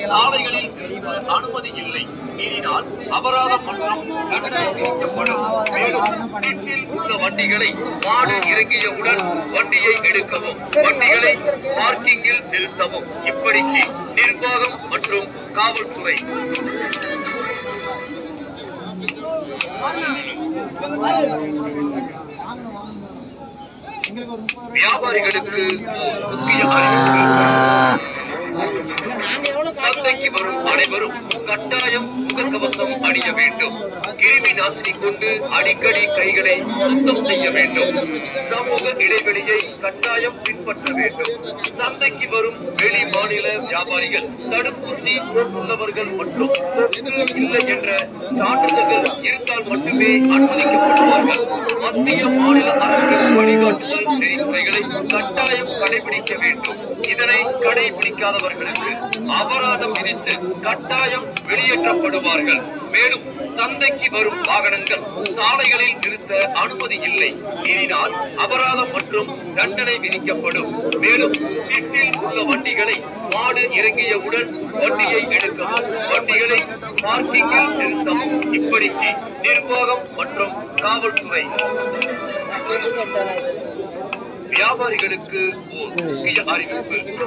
சாலைகளில் நிறுத்த அனுமதி இல்லை மீறினால் அபராதம் மற்றும் தண்டனை விதிக்கப்படும் மேலும் வீட்டில் உள்ள வண்டிகளை மாடு இறங்கியவுடன் வண்டியை எடுக்கவும் வண்டிகளை பார்க்கிங்கில் நிறுத்தவும் இப்படிக்கு நிர்வாகம் மற்றும் காவல்துறை வியாபாரிகளுக்கு ஓர் முக்கிய அறிவிப்பு சந்தைக்கு வரும் அனைவரும் கட்டாயம் முகக்கவசம் அணிய வேண்டும் கிருமி நாசினி கொண்டு அடிக்கடி கைகளை சுத்தம் செய்ய வேண்டும் சமூக இடைவெளியை கட்டாயம் பின்பற்ற வேண்டும் சந்தைக்கு வரும் வெளி மாநில வியாபாரிகள் தடுப்பூசி போட்டுள்ளவர்கள் மற்றும் தொற்று இல்லை என்ற சான்றிதழ்கள் இருந்தால் மட்டுமே அனுமதிக்கப்படுவார்கள் மத்திய மாநில அரசின் வழிகாட்டுதல் நெறிமுறைகளை கட்டாயம் கடைபிடிக்க வேண்டும் இதனை கடைபிடிக்காதவர்களுக்கு அபராதம் விதித்து கட்டாயம் வெளியேற்றப்படுவார்கள் மேலும் சந்தைக்கு வரும் வாகனங்கள் சாலைகளில் நிறுத்த அனுமதி இல்லை மீறினால் அபராதம் மற்றும் தண்டனை விதிக்கப்படும் மேலும் வீட்டில் உள்ள வண்டிகளை மாடு இறங்கியவுடன் வண்டியை எடுக்கவும் வண்டிகளை பார்க்கிங்கில் நிறுத்தவும் இப்படிக்கு நிர்வாகம் மற்றும் காவல்துறை வியாபாரிகளுக்கு ஓர் முக்கிய அறிவிப்பு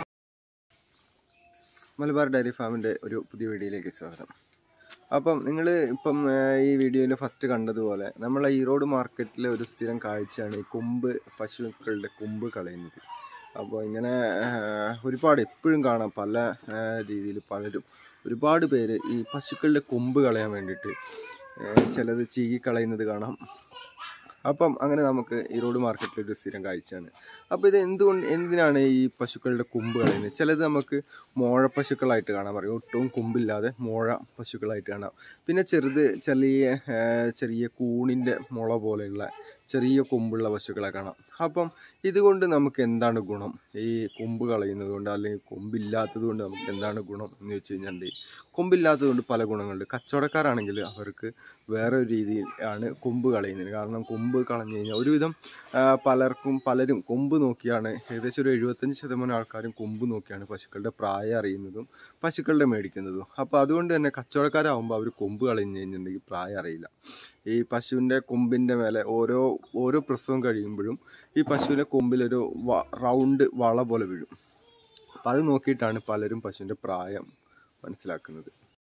മലബാർ ഡയറി ഫാമിൻ്റെ ഒരു പുതിയ വീഡിയോയിലേക്ക് സ്വാഗതം അപ്പം നിങ്ങൾ ഇപ്പം ആ, ഈ വീഡിയോയിൽ ഫസ്റ്റ് കണ്ടതുപോലെ നമ്മളെ ഈറോഡ് മാർക്കറ്റിലെ ഒരു സ്ഥിരം കാഴ്ചയാണ് ഈ കൊമ്പ് പശുക്കളുടെ കൊമ്പ് കളയുന്നത് അപ്പോൾ ഇങ്ങനെ ആ, ഒരുപാട് എപ്പോഴും കാണാം പല രീതിയിൽ പലരും ഒരുപാട് പേര് ഈ പശുക്കളുടെ കൊമ്പ് കളയാൻ വേണ്ടിയിട്ട് ആ, ചിലത് ചീകി കളയുന്നത് കാണാം അപ്പം അങ്ങനെ നമുക്ക് ഈ റോഡ് മാർക്കറ്റിൽ ഒരു സ്ഥിരം കാഴ്ചയാണ് അപ്പോൾ ഇത് എന്തുകൊണ്ട് എന്തിനാണ് ഈ പശുക്കളുടെ കൊമ്പ് കളയുന്നത് ചിലത് നമുക്ക് മോഴ പശുക്കളായിട്ട് കാണാൻ പറയും ഒട്ടും കൊമ്പില്ലാതെ മോഴ പശുക്കളായിട്ട് കാണാം പിന്നെ ചെറുത് ചെറിയ ആ, ചെറിയ കൂണിൻ്റെ മുള പോലെയുള്ള ചെറിയ കൊമ്പുള്ള പശുക്കളെ കാണാം അപ്പം ഇതുകൊണ്ട് നമുക്ക് എന്താണ് ഗുണം ഈ കൊമ്പ് കളയുന്നത് കൊണ്ട് അല്ലെങ്കിൽ കൊമ്പില്ലാത്തത് കൊണ്ട് നമുക്ക് എന്താണ് ഗുണം എന്ന് വെച്ച് കഴിഞ്ഞാൽ കൊമ്പില്ലാത്തത് കൊണ്ട് പല ഗുണങ്ങളുണ്ട് കച്ചവടക്കാരാണെങ്കിൽ അവർക്ക് വേറെ ഒരു രീതിയിൽ ആണ് കൊമ്പ് കളയുന്നത് കാരണം കൊമ്പ് കളഞ്ഞു കഴിഞ്ഞാൽ ഒരുവിധം ആ, പലർക്കും പലരും കൊമ്പ് നോക്കിയാണ് ഏകദേശം ഒരു എഴുപത്തഞ്ച് ശതമാനം ആൾക്കാരും കൊമ്പ് നോക്കിയാണ് പശുക്കളുടെ പ്രായം അറിയുന്നതും പശുക്കളുടെ മേടിക്കുന്നതും അപ്പോൾ അതുകൊണ്ട് തന്നെ കച്ചവടക്കാരാകുമ്പോൾ അവർ കൊമ്പ് കളഞ്ഞു കഴിഞ്ഞിട്ടുണ്ടെങ്കിൽ പ്രായം അറിയില്ല ഈ പശുവിൻ്റെ കൊമ്പിൻ്റെ മേലെ ഓരോ ഓരോ പ്രസവം കഴിയുമ്പോഴും ഈ പശുവിൻ്റെ കൊമ്പിലൊരു വ- റൗണ്ട് വള പോലെ വീഴും അപ്പം അത് നോക്കിയിട്ടാണ് പലരും പശുവിൻ്റെ പ്രായം മനസ്സിലാക്കുന്നത്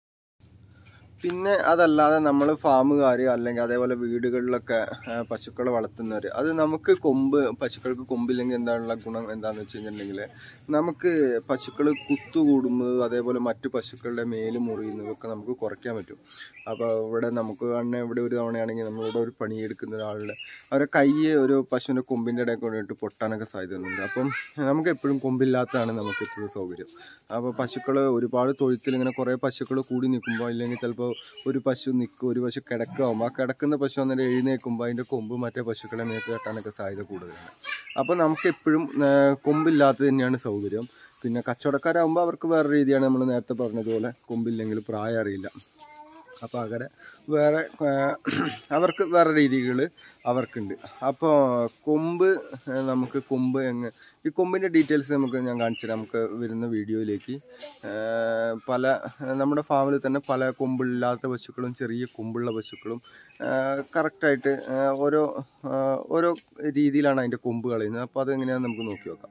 പിന്നെ അതല്ലാതെ നമ്മൾ ഫാമുകാർ അല്ലെങ്കിൽ അതേപോലെ വീടുകളിലൊക്കെ ആ, പശുക്കളെ വളർത്തുന്നവർ അത് നമുക്ക് കൊമ്പ് പശുക്കൾക്ക് കൊമ്പില്ലെങ്കിൽ എന്താണുള്ള ഗുണം എന്താണെന്ന് വെച്ച് കഴിഞ്ഞിട്ടുണ്ടെങ്കിൽ നമുക്ക് പശുക്കൾ കുത്തുകൂടുന്നത് അതേപോലെ മറ്റു പശുക്കളുടെ മേല് മുറിയുന്നതൊക്കെ നമുക്ക് കുറയ്ക്കാൻ പറ്റും അപ്പോൾ ഇവിടെ നമുക്ക് കാണുന്ന ഇവിടെ ഒരു തവണയാണെങ്കിൽ നമ്മളിവിടെ ഒരു പണിയെടുക്കുന്ന ഒരാളുടെ അവരെ കൈ ഒരു പശുവിൻ്റെ കൊമ്പിൻ്റെ ഇടയിൽ കൊണ്ടിട്ട് പൊട്ടാനൊക്കെ സാധ്യതയുണ്ട് അപ്പം നമുക്ക് എപ്പോഴും കൊമ്പില്ലാത്തതാണ് നമുക്ക് എപ്പോഴും സൗകര്യം അപ്പോൾ പശുക്കൾ ഒരുപാട് തൊഴുത്തിൽ ഇങ്ങനെ കുറേ പശുക്കൾ കൂടി നിൽക്കുമ്പോൾ ഇല്ലെങ്കിൽ ചിലപ്പോൾ ഒരു പശു നിൽക്കും ഒരു പശു കിടക്കാവുമ്പോൾ ആ കിടക്കുന്ന പശു അന്നേരം എഴുന്നേൽക്കുമ്പോൾ അതിൻ്റെ കൊമ്പ് മറ്റേ പശുക്കളെ മേത്ത് തട്ടാനൊക്കെ സാധ്യത കൂടുതലാണ് അപ്പോൾ നമുക്ക് എപ്പോഴും കൊമ്പില്ലാത്തത് തന്നെയാണ് സൗകര്യം പിന്നെ കച്ചവടക്കാരാകുമ്പോൾ അവർക്ക് വേറെ രീതിയാണ് നമ്മൾ നേരത്തെ പറഞ്ഞതുപോലെ കൊമ്പില്ലെങ്കിൽ പ്രായം അറിയില്ല അപ്പോൾ അങ്ങനെ വേറെ ആ, അവർക്ക് വേറെ രീതികൾ അവർക്കുണ്ട് അപ്പോൾ കൊമ്പ് ആ, നമുക്ക് കൊമ്പ് എങ്ങ ഈ കൊമ്പിൻ്റെ ഡീറ്റെയിൽസ് നമുക്ക് ഞാൻ കാണിച്ചു തരാം നമുക്ക് വരുന്ന വീഡിയോയിലേക്ക് ആ, പല നമ്മുടെ ഫാമിൽ തന്നെ പല കൊമ്പില്ലാത്ത പശുക്കളും ചെറിയ കൊമ്പുള്ള പശുക്കളും കറക്റ്റായിട്ട് ഓരോ ആ, ഓരോ രീതിയിലാണ് അതിൻ്റെ കൊമ്പ് കളയുന്നത് അപ്പോൾ അതെങ്ങനെയാണെന്ന് നമുക്ക് നോക്കി നോക്കാം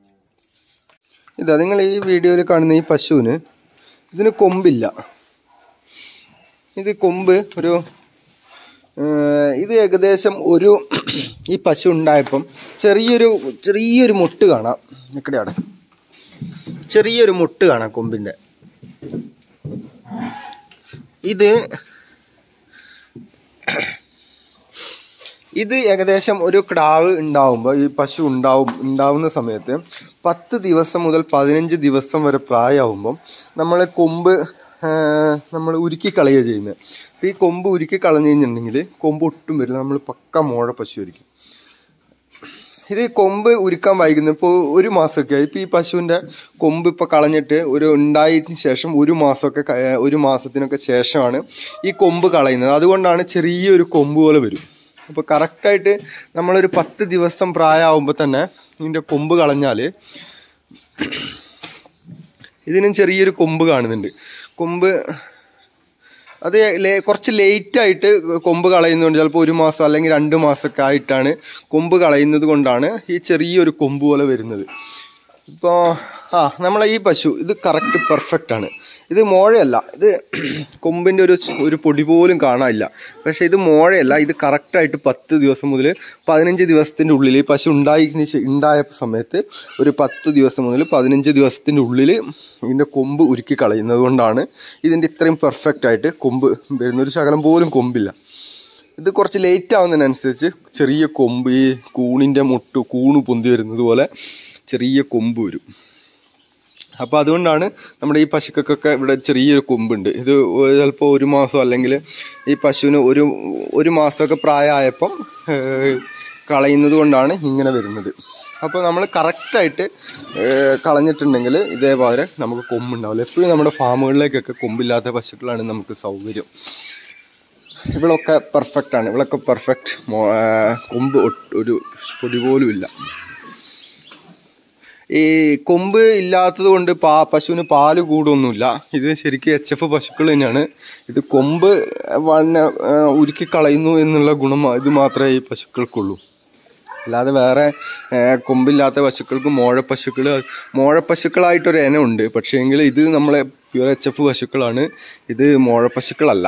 ഇതാ നിങ്ങൾ ഈ വീഡിയോയിൽ കാണുന്ന ഈ പശുവിന് ഇതിന് കൊമ്പില്ല ഇത് കൊമ്പ് ഒരു ഏഹ്, ഇത് ഏകദേശം ഒരു ഈ പശു ഉണ്ടായപ്പം ചെറിയൊരു ചെറിയൊരു മുട്ട് കാണാം നിക്കടെയാണ് ചെറിയൊരു മുട്ട് കാണാം കൊമ്പിൻ്റെ ഇത് ഇത് ഏകദേശം ഒരു ക്ടാവ് ഉണ്ടാവുമ്പോൾ ഈ പശു ഉണ്ടാവും ഉണ്ടാവുന്ന സമയത്ത് പത്ത് ദിവസം മുതൽ പതിനഞ്ച് ദിവസം വരെ പ്രായമാകുമ്പം നമ്മൾ കൊമ്പ് നമ്മൾ ഉരുക്കി കളയുക ചെയ്യുന്നത് അപ്പോൾ ഈ കൊമ്പ് ഉരുക്കി കളഞ്ഞു കഴിഞ്ഞിട്ടുണ്ടെങ്കിൽ കൊമ്പ് ഒട്ടും വരില്ല നമ്മൾ പക്ക മോഴ പശു ആയിരിക്കും ഇത് കൊമ്പ് ഉരുക്കാൻ വൈകുന്നു ഇപ്പോൾ ഒരു മാസമൊക്കെ ആയി ഇപ്പോൾ ഈ പശുവിൻ്റെ കൊമ്പ് ഇപ്പോൾ കളഞ്ഞിട്ട് ഒരു ഉണ്ടായതിന് ശേഷം ഒരു മാസമൊക്കെ ക- ഒരു മാസത്തിനൊക്കെ ശേഷമാണ് ഈ കൊമ്പ് കളയുന്നത് അതുകൊണ്ടാണ് ചെറിയൊരു കൊമ്പ് പോലെ വരും അപ്പോൾ കറക്റ്റായിട്ട് നമ്മളൊരു പത്ത് ദിവസം പ്രായമാകുമ്പോൾ തന്നെ ഇതിൻ്റെ കൊമ്പ് കളഞ്ഞാൽ ഇതിനും ചെറിയൊരു കൊമ്പ് കാണുന്നുണ്ട് കൊമ്പ് അത് ലേ- കുറച്ച് ലേറ്റ് ആയിട്ട് കൊമ്പ് കളയുന്നതുകൊണ്ട് ചിലപ്പോൾ ഒരു മാസം അല്ലെങ്കിൽ രണ്ട് മാസമൊക്കെ ആയിട്ടാണ് കൊമ്പ് കളയുന്നത് കൊണ്ടാണ് ഈ ചെറിയൊരു കൊമ്പ് പോലെ വരുന്നത് ഇപ്പോൾ ആ നമ്മളെ ഈ പശു ഇത് കറക്റ്റ് പെർഫെക്റ്റ് ആണ് ഇത് മോഴയല്ല ഇത് കൊമ്പിൻ്റെ ഒരു ഒരു പൊടി പോലും കാണാനില്ല പക്ഷേ ഇത് മോഴയല്ല ഇത് കറക്റ്റായിട്ട് പത്ത് ദിവസം മുതൽ പതിനഞ്ച് ദിവസത്തിൻ്റെ ഉള്ളിൽ ഈ പശു ഉണ്ടായി ഉണ്ടായ സമയത്ത് ഒരു പത്ത് ദിവസം മുതൽ പതിനഞ്ച് ദിവസത്തിൻ്റെ ഉള്ളിൽ ഇതിൻ്റെ കൊമ്പ് ഉരുക്കി കളയുന്നത് കൊണ്ടാണ് ഇതിൻ്റെ ഇത്രയും പെർഫെക്റ്റ് ആയിട്ട് കൊമ്പ് വരുന്ന ഒരു ശകലം പോലും കൊമ്പില്ല ഇത് കുറച്ച് ലേറ്റ് ആവുന്നതിനനുസരിച്ച് ചെറിയ കൊമ്പ് ഈ കൂണിൻ്റെ മുട്ട് കൂണ് പൊന്തി വരുന്നത് പോലെ ചെറിയ കൊമ്പ് വരും അപ്പോൾ അതുകൊണ്ടാണ് നമ്മുടെ ഈ പശുക്കൾക്കൊക്കെ ഇവിടെ ചെറിയൊരു കൊമ്പുണ്ട് ഇത് ചിലപ്പോൾ ഒരു മാസം അല്ലെങ്കിൽ ഈ പശുവിന് ഒരു ഒരു മാസമൊക്കെ പ്രായമായപ്പം ഏഹ്, കളയുന്നത് കൊണ്ടാണ് ഇങ്ങനെ വരുന്നത് അപ്പോൾ നമ്മൾ കറക്റ്റായിട്ട് കളഞ്ഞിട്ടുണ്ടെങ്കിൽ ഇതേപോലെ നമുക്ക് കൊമ്പുണ്ടാവില്ല എപ്പോഴും നമ്മുടെ ഫാമുകളിലേക്കൊക്കെ കൊമ്പില്ലാത്ത പശുക്കളാണ് നമുക്ക് സൗകര്യം ഇവളൊക്കെ പെർഫെക്റ്റ് ആണ് ഇവളൊക്കെ പെർഫെക്റ്റ് കൊമ്പ് ഒട്ട് ഒരു പൊടി പോലും ഇല്ല ഈ കൊമ്പ് ഇല്ലാത്തത് കൊണ്ട് പാ പശുവിന് പാല് കൂടൊന്നുമില്ല ഇത് ശരിക്കും എച്ച് എഫ് പശുക്കൾ തന്നെയാണ് ഇത് കൊമ്പ് വന്ന ഉരുക്കി കളയുന്നു എന്നുള്ള ഗുണം ഇത് മാത്രമേ ഈ പശുക്കൾക്കുള്ളൂ അല്ലാതെ വേറെ ഏ, കൊമ്പില്ലാത്ത പശുക്കൾക്ക് മോഴ പശുക്കൾ മോഴ പശുക്കളായിട്ടൊരു ഇനം ഉണ്ട് പക്ഷേ എങ്കിൽ ഇത് നമ്മളെ പ്യുവർ എച്ച് എഫ് പശുക്കളാണ് ഇത് മോഴ പശുക്കളല്ല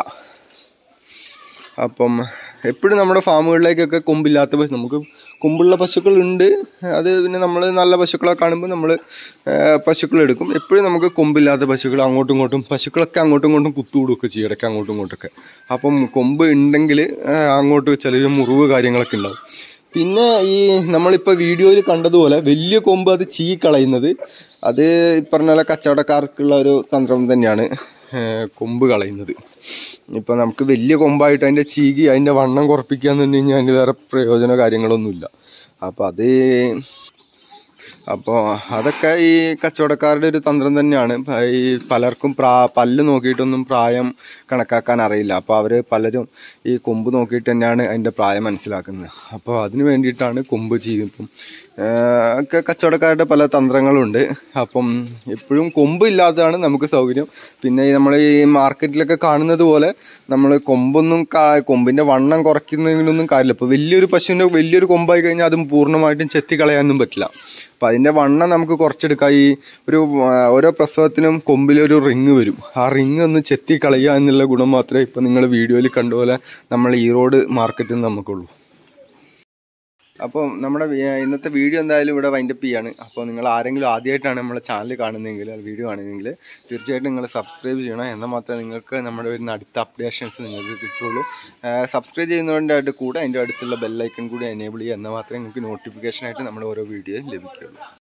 അപ്പം എപ്പോഴും നമ്മുടെ ഫാമുകളിലേക്കൊക്കെ കൊമ്പില്ലാത്ത പശു നമുക്ക് കൊമ്പുള്ള പശുക്കളുണ്ട് അത് പിന്നെ നമ്മൾ നല്ല പശുക്കളെ കാണുമ്പോൾ നമ്മൾ പശുക്കൾ എടുക്കും എപ്പോഴും നമുക്ക് കൊമ്പില്ലാത്ത പശുക്കൾ അങ്ങോട്ടും ഇങ്ങോട്ടും പശുക്കളൊക്കെ അങ്ങോട്ടും ഇങ്ങോട്ടും കുത്തുകൂടുകയൊക്കെ ചെയ്യും ഇടയ്ക്ക് അങ്ങോട്ടും ഇങ്ങോട്ടൊക്കെ അപ്പം കൊമ്പ് ഉണ്ടെങ്കിൽ അങ്ങോട്ട് ചില മുറിവ് കാര്യങ്ങളൊക്കെ ഉണ്ടാവും പിന്നെ ഈ നമ്മളിപ്പോൾ വീഡിയോയിൽ കണ്ടതുപോലെ വലിയ കൊമ്പ് അത് ചീ കളയുന്നത് അത് ഈ പറഞ്ഞ പോലെ കച്ചവടക്കാർക്കുള്ള ഒരു തന്ത്രം തന്നെയാണ് ഏഹ് കൊമ്പ് കളയുന്നത് ഇപ്പം നമുക്ക് വലിയ കൊമ്പായിട്ട് അതിൻ്റെ ചീകി അതിൻ്റെ വണ്ണം കുറപ്പിക്കുക എന്ന് പറഞ്ഞു കഴിഞ്ഞാൽ അതിന് വേറെ പ്രയോജന കാര്യങ്ങളൊന്നുമില്ല അപ്പം അത് അപ്പോൾ അതൊക്കെ ഈ കച്ചവടക്കാരുടെ ഒരു തന്ത്രം തന്നെയാണ് പ- ഈ പലർക്കും പ്രാ പല്ല് നോക്കിയിട്ടൊന്നും പ്രായം കണക്കാക്കാൻ അറിയില്ല അപ്പോൾ അവർ പലരും ഈ കൊമ്പ് നോക്കിയിട്ട് തന്നെയാണ് അതിൻ്റെ പ്രായം മനസ്സിലാക്കുന്നത് അപ്പോൾ അതിന് വേണ്ടിയിട്ടാണ് കൊമ്പ് ചെയ്തിപ്പം ഒക്കെ കച്ചവടക്കാരുടെ പല തന്ത്രങ്ങളുണ്ട് അപ്പം എപ്പോഴും കൊമ്പ് ഇല്ലാത്തതാണ് നമുക്ക് സൗകര്യം പിന്നെ നമ്മൾ ഈ മാർക്കറ്റിലൊക്കെ കാണുന്നത് പോലെ നമ്മൾ കൊമ്പൊന്നും കാ- കൊമ്പിൻ്റെ വണ്ണം കുറയ്ക്കുന്നതിനൊന്നും കാര്യമില്ല ഇപ്പോൾ വലിയൊരു പശുവിൻ്റെ വലിയൊരു കൊമ്പായി കഴിഞ്ഞാൽ അതും പൂർണ്ണമായിട്ടും ചെത്തി കളയാനൊന്നും പറ്റില്ല അപ്പം അതിൻ്റെ വണ്ണം നമുക്ക് കുറച്ചെടുക്കാം ഈ ഒരു ആ, ഓരോ പ്രസവത്തിനും കൊമ്പിലൊരു റിങ് വരും ആ റിങ് ഒന്ന് ചെത്തി കളയുക എന്നുള്ള ഗുണം മാത്രമേ ഇപ്പം നിങ്ങൾ വീഡിയോയിൽ കണ്ടുപോലെ നമ്മൾ ഈറോഡ് മാർക്കറ്റിൽ നിന്ന് നമുക്കുള്ളൂ അപ്പോൾ നമ്മുടെ വി- ഇന്നത്തെ വീഡിയോ എന്തായാലും ഇവിടെ വൈൻഡപ്പ് ചെയ്യാണ് അപ്പോൾ നിങ്ങൾ ആരെങ്കിലും ആദ്യമായിട്ടാണ് നമ്മുടെ ചാനൽ കാണുന്നതെങ്കിൽ വീഡിയോ കാണുന്നതെങ്കിൽ തീർച്ചയായിട്ടും നിങ്ങൾ സബ്സ്ക്രൈബ് ചെയ്യണം എന്നാൽ മാത്രമേ നിങ്ങൾക്ക് നമ്മുടെ വരുന്ന അടുത്ത അപ്ഡേഷൻസ് നിങ്ങൾക്ക് കിട്ടുള്ളൂ സബ്സ്ക്രൈബ് ചെയ്യുന്നതിൻ്റെ കൂടെ അതിൻ്റെ അടുത്തുള്ള ബെല്ലൈക്കൺ കൂടി എനേബിൾ ചെയ്യുക എന്നാൽ മാത്രമേ നിങ്ങൾക്ക് നോട്ടിഫിക്കേഷനായിട്ട് നമ്മുടെ ഓരോ വീഡിയോയും ലഭിക്കുകയുള്ളൂ